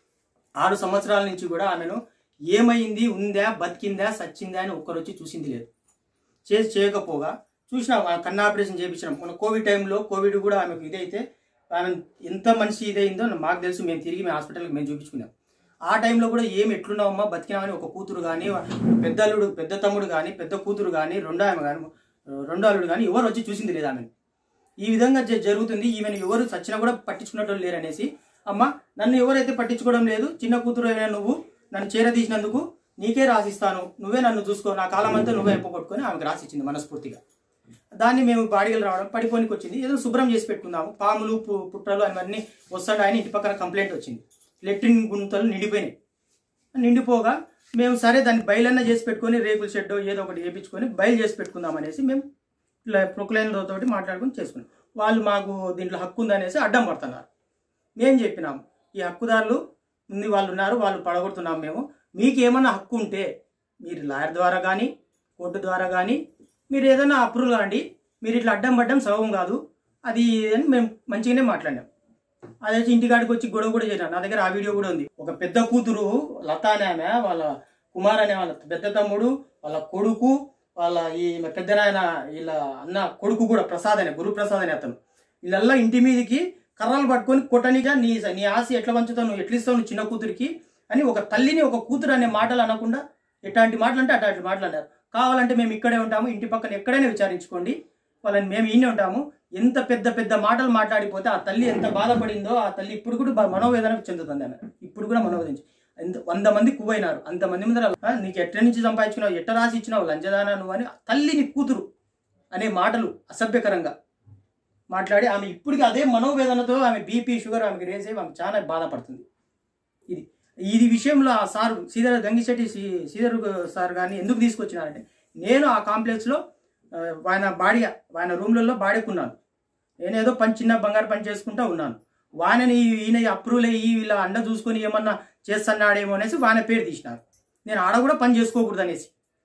ఆరు సంవత్సరాల నుంచి కూడా ఆమెను ఏమైంది ఉందా బతికిందా సచ్చిందా అని ఒక్కరు వచ్చి చూసింది లేదు చేసి చేయకపోగా చూసినాం ఆ కన్ను ఆపరేషన్ చేయించినాం మన కోవిడ్ టైంలో కోవిడ్ కూడా ఆమెకు ఇదైతే ఆమె ఎంత మనిషి ఇదైందో మాకు తెలుసు మేము తిరిగి మేము హాస్పిటల్కి మేము చూపించుకున్నాం ఆ టైంలో కూడా ఏం ఎట్లున్నావమ్మా బతికినామని ఒక కూతురు కానీ పెద్ద అల్లుడు పెద్ద తమ్ముడు కానీ పెద్ద కూతురు కానీ రెండో ఆమె కానీ రెండో అల్లుడు కానీ ఎవరు వచ్చి చూసింది లేదు ఆమెను ఈ విధంగా జ- జరుగుతుంది ఈమెను ఎవరు చచ్చినా కూడా పట్టించుకున్నట్టు లేరు అనేసి అమ్మ నన్ను ఎవరైతే పట్టించుకోవడం లేదు చిన్న కూతురు అయినా నువ్వు నన్ను చేరదీసినందుకు నీకే రాసిస్తాను నువ్వే నన్ను చూసుకో నా కాలం అంతా నువ్వే కొట్టుకొని ఆమెకు రాసిచ్చింది మనస్ఫూర్తిగా దాన్ని మేము బాడిగలు రావడం పడిపోనికి వచ్చింది ఏదో శుభ్రం చేసి పెట్టుకుందాము పాములు పు- పుట్రలు అవన్నీ వస్తాడు ఆయన ఇంటి పక్కన కంప్లైంట్ వచ్చింది లెట్రిన్ గుంతలు నిండిపోయినాయి నిండిపోగా మేము సరే దాన్ని బయలన్నా చేసి పెట్టుకొని రేకుల షెడ్ ఏదో ఒకటి వేయించుకొని బయలు చేసి పెట్టుకుందాం అనేసి మేము ఇట్లా ప్రొక్లైన్ తోటి మాట్లాడుకొని చేసుకున్నాం వాళ్ళు మాకు దీంట్లో హక్కు ఉందనేసి అడ్డం పడుతున్నారు మేము చెప్పినాము ఈ హక్కుదారులు ఉంది వాళ్ళు ఉన్నారు వాళ్ళు పడగొడుతున్నాం మేము మీకు ఏమన్నా హక్కు ఉంటే మీరు లాయర్ ద్వారా కానీ కోర్టు ద్వారా కానీ మీరు ఏదైనా అప్రూవ్ కాండి మీరు ఇట్లా అడ్డం పడ్డం సగం కాదు అది అని మేము మంచిగానే మాట్లాడాం అదే ఇంటికాడికి వచ్చి గొడవ కూడా చేశాను నా దగ్గర ఆ వీడియో కూడా ఉంది ఒక పెద్ద కూతురు లత అనే ఆమె వాళ్ళ కుమార్ అనే వాళ్ళ పెద్ద తమ్ముడు వాళ్ళ కొడుకు వాళ్ళ ఈ పెద్ద నాయన వీళ్ళ అన్న కొడుకు కూడా ప్రసాద్ అనే గురు ప్రసాద్ అనే అతను వీళ్ళల్లా ఇంటి మీదకి కర్రలు పట్టుకొని కొట్టనిగా నీ నీ ఆశ ఎట్లా పంచుతావు నువ్వు ఎట్లా ఇస్తావు నువ్వు చిన్న కూతురికి అని ఒక తల్లిని ఒక కూతురు అనే మాటలు అనకుండా ఎట్లాంటి మాటలు అంటే అట్లాంటి మాటలు అన్నారు కావాలంటే మేము ఇక్కడే ఉంటాము ఇంటి పక్కన ఎక్కడైనా విచారించుకోండి వాళ్ళని మేము ఈయనే ఉంటాము ఎంత పెద్ద పెద్ద మాటలు మాట్లాడిపోతే ఆ తల్లి ఎంత బాధపడిందో ఆ తల్లి ఇప్పుడు కూడా బా- మనోవేదన చెందుతుంది ఆమె ఇప్పుడు కూడా మనోవేదన ఎంత వంద మంది కువైనారు అంతమంది ముందర "ఆ, నీకు ఎట్ల నుంచి సంపాదించుకున్నావు ఎట్ట రాసి ఇచ్చినావు లంచదానా నువ్వు అని తల్లిని కూతురు అనే మాటలు అసభ్యకరంగా మాట్లాడి ఆమె ఇప్పటికీ అదే మనోవేదనతో ఆమె బీపీ షుగర్ ఆమెకి రేస్ అయ్యి ఆమె చాలా బాధపడుతుంది ఇది ఇది విషయంలో ఆ సార్ శ్రీధర్ గంగిశెట్టి శ్రీ- శ్రీధర్ సార్ గారిని ఎందుకు తీసుకొచ్చినారంటే నేను ఆ కాంప్లెక్స్లో ఆ, ఆయన బాడీ ఆయన రూమ్లలో బాడీకున్నాను నేనేదో పని చిన్న బంగారు పని చేసుకుంటా ఉన్నాను వానని ఈయన అప్రూవల్ అయ్యి వీళ్ళ అండ చూసుకొని ఏమన్నా చేస్తున్నాడేమో అనేసి వాన పేరు తీసినారు నేను ఆడ కూడా పని చేసుకోకూడదు అనేసి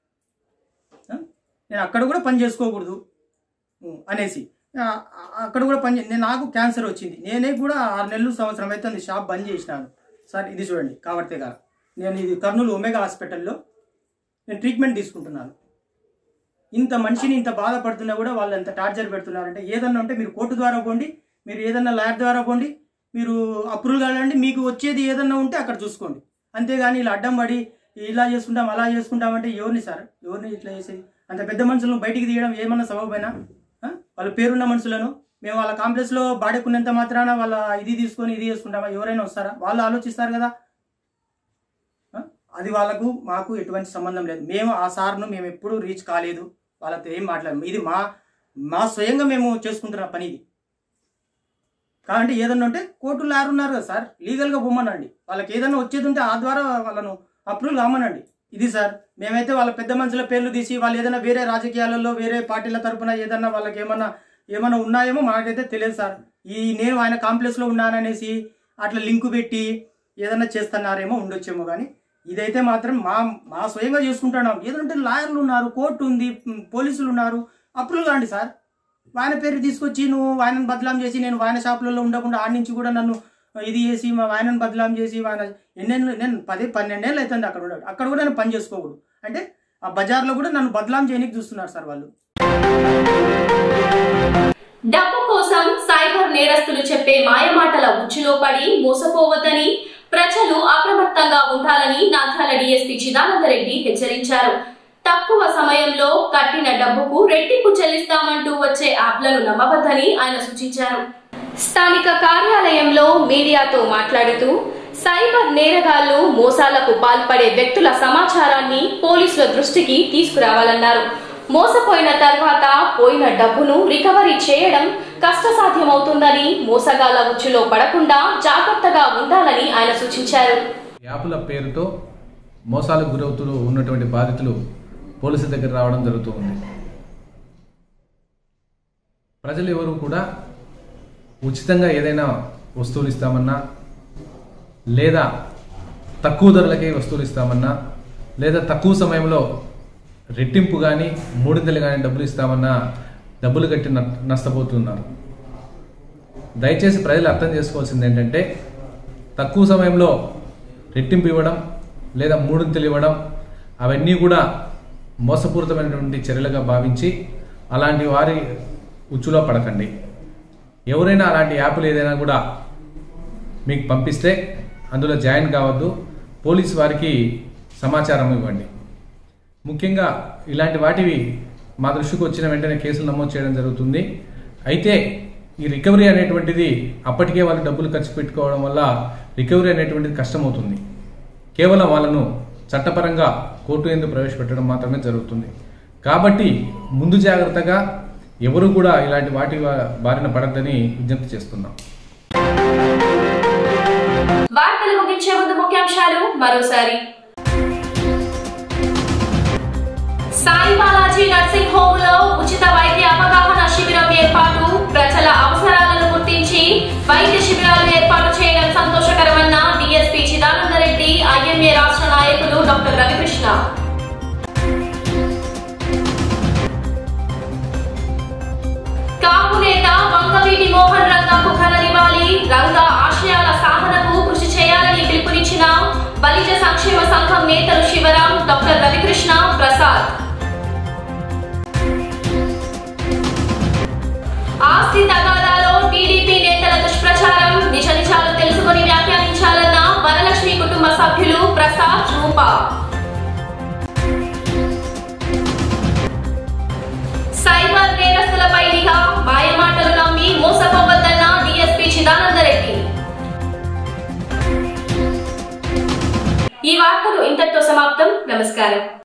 ఆ? నేను అక్కడ కూడా పని చేసుకోకూడదు ఉం, అనేసి ఆ, అక్కడ కూడా పని చే- నేను నాకు క్యాన్సర్ వచ్చింది నేనే కూడా ఆరు నెలలు సంవత్సరం అవుతుంది షాప్ బంద్ చేసినాను సార్ ఇది చూడండి కావర్తే గారు నేను ఇది కర్నూలు ఒమేగా హాస్పిటల్లో నేను ట్రీట్మెంట్ తీసుకుంటున్నాను ఇంత మనిషిని ఇంత బాధపడుతున్నా కూడా వాళ్ళు ఎంత టార్చర్ పెడుతున్నారంటే ఏదన్నా ఉంటే మీరు కోర్టు ద్వారా పోండి మీరు ఏదన్నా లాయర్ ద్వారా పోండి మీరు అప్రూవల్ కావాలంటే మీకు వచ్చేది ఏదన్నా ఉంటే అక్కడ చూసుకోండి అంతేగాని ఇలా అడ్డం పడి ఇలా చేసుకుంటాం అలా చేసుకుంటాం అంటే ఎవరిని సార్ ఎవరిని ఇట్లా చేసేది అంత పెద్ద మనుషులను బయటికి తీయడం ఏమన్నా సబబైనా ఆ? వాళ్ళ పేరున్న మనుషులను మేము వాళ్ళ కాంప్లెక్స్లో బాడెక్కున్నంత మాత్రాన వాళ్ళ ఇది తీసుకొని ఇది చేసుకుంటామా ఎవరైనా వస్తారా వాళ్ళు ఆలోచిస్తారు కదా ఆ? అది వాళ్ళకు మాకు ఎటువంటి సంబంధం లేదు మేము ఆ సార్ను మేము ఎప్పుడూ రీచ్ కాలేదు వాళ్ళతో ఏం మాట్లాడము ఇది మా మా స్వయంగా మేము చేసుకుంటున్న పని ఇది కాబట్టి ఏదన్నా ఉంటే కోర్టు లాయర్ ఉన్నారు కదా సార్ లీగల్గా పొమ్మనండి వాళ్ళకి ఏదన్నా వచ్చేది ఉంటే ఆ ద్వారా వాళ్ళను అప్రూవల్ కామనండి ఇది సార్ మేమైతే వాళ్ళ పెద్ద మనుషుల పేర్లు తీసి వాళ్ళు ఏదైనా వేరే రాజకీయాలలో వేరే పార్టీల తరపున ఏదన్నా వాళ్ళకి ఏమన్నా ఏమన్నా ఉన్నాయేమో మాకైతే తెలియదు సార్ ఈ నేను ఆయన కాంప్లెక్స్లో ఉన్నాననేసి అట్లా లింకు పెట్టి ఏదన్నా చేస్తున్నారేమో ఉండొచ్చేమో కానీ ఇదైతే మాత్రం మా మా స్వయంగా చేసుకుంటున్నాం ఏదంటే లాయర్లు ఉన్నారు కోర్టు ఉంది ఉమ్, పోలీసులు ఉన్నారు అప్రూవల్ కాండి సార్ ఆయన పేరు తీసుకొచ్చి నువ్వు ఆయనను బదలాం చేసి నేను ఆయన షాపులలో ఉండకుండా ఆడి నుంచి కూడా నన్ను ఇది చేసి మా ఆయనను బదలాం చేసి ఆయన ఎన్నెన్నో నేను పది పన్నెండేళ్ళు అవుతుంది అక్కడ ఉండడు అక్కడ కూడా నేను పని చేసుకోకూడదు అంటే ఆ బజార్లో కూడా నన్ను బదలాం చేయడానికి చూస్తున్నారు సార్ వాళ్ళు డబ్బు కోసం సైబర్ నేరస్తులు చెప్పే మాయమాటల ఉచ్చులో పడి మోసపోవద్దని ప్రజలు అప్రమత్తంగా ఉండాలని నాథాల డీఎస్పీ చిదానందరెడ్డి హెచ్చరించారు తక్కువ సమయంలో కట్టిన డబ్బుకు రెట్టింపు చెల్లిస్తామంటూ వచ్చే యాప్లను నమ్మవద్దని ఆయన సూచించారు స్థానిక కార్యాలయంలో మీడియాతో మాట్లాడుతూ సైబర్ నేరగాళ్లు మోసాలకు పాల్పడే వ్యక్తుల సమాచారాన్ని పోలీసుల దృష్టికి తీసుకురావాలన్నారు మోసపోయిన తర్వాత పోయిన డబ్బును రికవరీ చేయడం కష్టసాధ్యమవుతుందని మోసగాళ్ల ఉచ్చులో పడకుండా జాగ్రత్తగా ఉండాలని ఆయన సూచించారు యాపుల పేరుతో మోసాలకు గురవుతూ ఉన్నటువంటి బాధితులు పోలీసుల దగ్గర రావడం జరుగుతూ ఉంది ప్రజలు ఎవరు కూడా ఉచితంగా ఏదైనా వస్తువులు ఇస్తామన్నా లేదా తక్కువ ధరలకే వస్తువులు ఇస్తామన్నా లేదా తక్కువ సమయంలో రెట్టింపు కానీ మూడింతలు కానీ డబ్బులు ఇస్తామన్నా డబ్బులు కట్టి న- నష్టపోతున్నారు దయచేసి ప్రజలు అర్థం చేసుకోవాల్సింది ఏంటంటే తక్కువ సమయంలో రెట్టింపు ఇవ్వడం లేదా మూడింతలు ఇవ్వడం అవన్నీ కూడా మోసపూరితమైనటువంటి చర్యలుగా భావించి అలాంటి వారి ఉచ్చులో పడకండి ఎవరైనా అలాంటి యాప్లు ఏదైనా కూడా మీకు పంపిస్తే అందులో జాయిన్ కావద్దు పోలీస్ వారికి సమాచారం ఇవ్వండి ముఖ్యంగా ఇలాంటి వాటివి మా దృష్టికి వచ్చిన వెంటనే కేసులు నమోదు చేయడం జరుగుతుంది అయితే ఈ రికవరీ అనేటువంటిది అప్పటికే వాళ్ళు డబ్బులు ఖర్చు పెట్టుకోవడం వల్ల రికవరీ అనేటువంటిది కష్టమవుతుంది కేవలం వాళ్ళను చట్టపరంగా కోర్టు ఎందుకు ప్రవేశపెట్టడం మాత్రమే జరుగుతుంది కాబట్టి ముందు జాగ్రత్తగా ఎవరు కూడా ఇలాంటి వాటి వా- బారిన పడద్దని విజ్ఞప్తి చేస్తున్నాం వార్తలు ముగించే ముందు ముఖ్యాంశాలు మరోసారి సాయి బాలాజీ నర్సింగ్ హోమ్ లో ఉచిత వైద్య అవగాహన శిబిరం ఏర్పాటు ప్రజల అవసరాలను గుర్తించి వైద్య శిబిరాలు ఏర్పాటు చేయడం సంతోషకరమన్న డిఎస్పీ చిదానంద రెడ్డి ఐఎంఏ రాష్ట్ర నాయకులు డాక్టర్ రవికృష్ణ కాపు నేత వంగవీటి మోహన్ రంగకు ఘననివ్వాలి రంగ ఆశయాల సాధనకు కృషి చేయాలని పిలుపునిచ్చిన బలిజ సంక్షేమ సంఘం నేతలు శివరాం డాక్టర్ రవికృష్ణ ప్రసాద్ ఆస్తి తగాదాలో టీడీపీ నేతల దుష్ప్రచారం నిజ నిజాలు తెలుసుకుని వ్యాఖ్యానించాలన్న వరలక్ష్మి కుటుంబ సభ్యులు ప్రసాద్ రూప సైబర్ నేరస్తులపై నిఘా మాయమాటలు నమ్మి మోసపోవద్దన్న డిఎస్పీ చిదానంద రెడ్డి ఈ వార్తలు ఇంతటితో సమాప్తం నమస్కారం